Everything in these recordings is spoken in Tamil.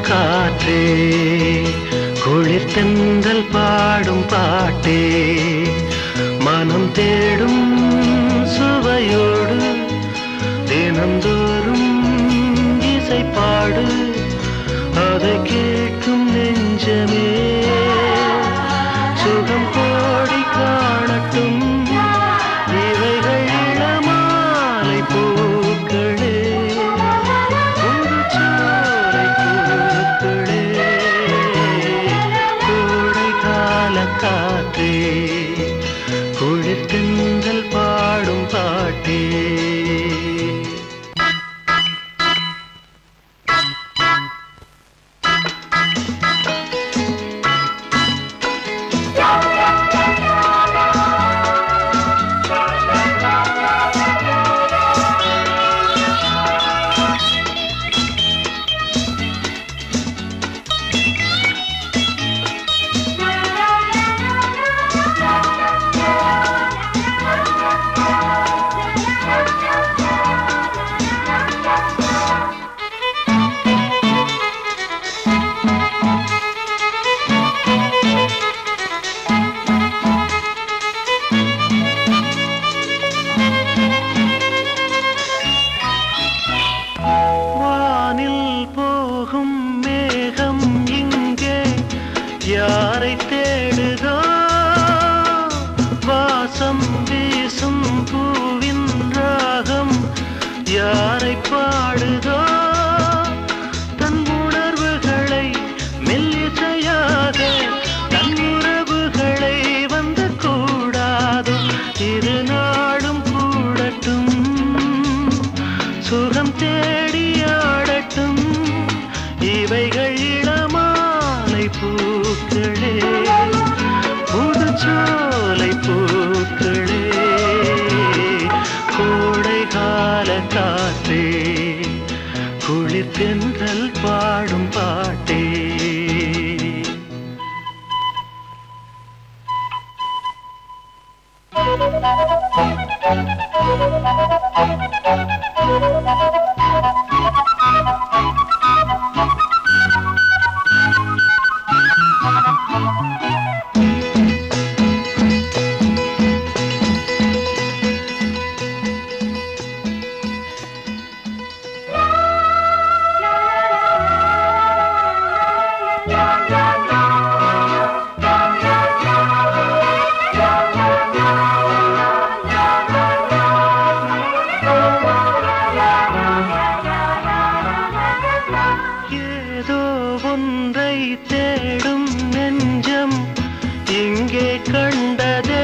காற்றே குளிர்த்தென்றல் பாடும் பாட்டே மனம் தேடும் சுவையோடு தினந்தோறும் இசை பாடு அதை கேட்கும் நெஞ்சமே சுகம் கோடி காணட்டும் இவைகள் இளமாலை பூக்களே புதுச்சோலை பூக்களே கோடை கால காற்றே குளிர்த்தென்றல் பாடும் பாட்டே வானில் போகும் மேகம் இங்கே யாரை தேடுதோ வாசம் வீசும் பூவின் ராகம் யாரை பாடுதோ தன் உணர்வுகளை மெல்லிசையாக தன் உறவுகளை வந்து கூடாதோ இரு நாளும் கூடட்டும் சுகம் தேடி ஆடட்டும் இவைகள் இளமாலை பூக்களே புதுச்சோலை பூக்களே கோடை கால காற்றே குளிர் தென்றல் பாடும் பாட்டே ஏதோ ஒன்றை தேடும் நெஞ்சம் இங்கே கண்டதே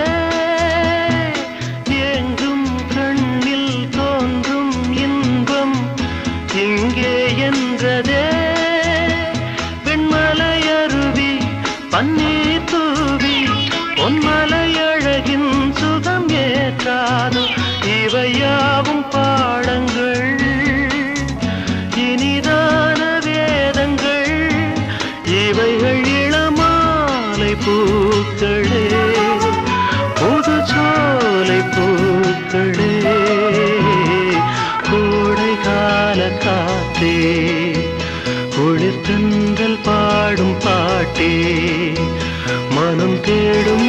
எங்கும் கண்ணில் தோன்றும் இன்பம் இங்கே என்றதே வெண்மலை அருவி பன்னீர் தூவி பொன்மலை அழகின் சுகம் ஏற்றாது இவையாவும் பாடங்கள் இனிதான வேதங்கள் இவைகள் இளமாலை பூக்களே புதுச்சோலை பூக்களே கோடை கால காத்தே குளிர்தந்தல் பாடும் பாட்டே மனம் தேடும்